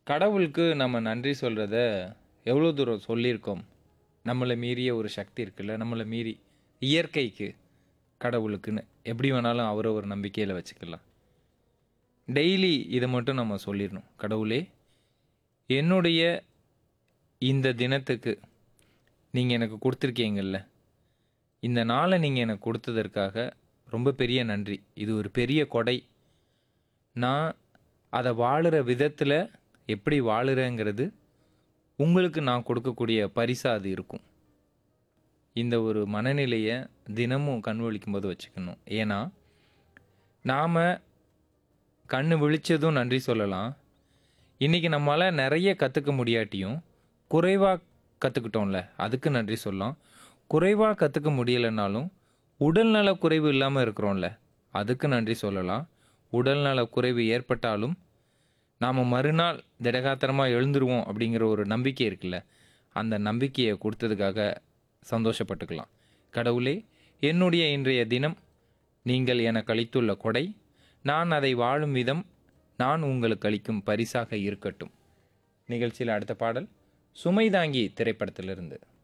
கடவுளுக்கு நம்ம நன்றி சொல்கிறத எவ்வளோ தூரம் சொல்லியிருக்கோம் நம்மளை மீறிய ஒரு சக்தி இருக்குல்ல நம்மளை மீறி இயற்கைக்கு கடவுளுக்குன்னு எப்படி வேணாலும் அவரை ஒரு நம்பிக்கையில் வச்சுக்கலாம் டெய்லி இதை மட்டும் நம்ம சொல்லிடணும் கடவுளே என்னுடைய இந்த தினத்துக்கு நீங்கள் எனக்கு கொடுத்துருக்கீங்கல்ல இந்த நாளை நீங்கள் எனக்கு கொடுத்ததற்காக ரொம்ப பெரிய நன்றி இது ஒரு பெரிய கொடை நான் அதை வாழுற விதத்தில் எப்படி வாழுறேங்கிறது உங்களுக்கு நான் கொடுக்கக்கூடிய பரிசா அது இருக்கும் இந்த ஒரு மனநிலையை தினமும் கண் விழிக்கும் போது வச்சுக்கணும் ஏன்னா நாம் கண்ணு விழிச்சதும் நன்றி சொல்லலாம் இன்றைக்கி நம்மளால் நிறைய கற்றுக்க முடியாட்டியும் குறைவாக கற்றுக்கிட்டோம்ல அதுக்கு நன்றி சொல்லலாம் குறைவாக கற்றுக்க முடியலைனாலும் உடல்நல குறைவு இல்லாமல் இருக்கிறோம்ல அதுக்கு நன்றி சொல்லலாம் உடல்நல குறைவு ஏற்பட்டாலும் நாம் மறுநாள் திடகாத்திரமாக எழுந்துருவோம் அப்படிங்கிற ஒரு நம்பிக்கை இருக்குல்ல அந்த நம்பிக்கையை கொடுத்ததுக்காக சந்தோஷப்பட்டுக்கலாம் கடவுளே என்னுடைய இன்றைய தினம் நீங்கள் எனக்கு அளித்துள்ள கொடை நான் அதை வாழும் விதம் நான் உங்களுக்கு அளிக்கும் பரிசாக இருக்கட்டும் நிகழ்ச்சியில் அடுத்த பாடல் சுமைதாங்கி திரைப்படத்திலிருந்து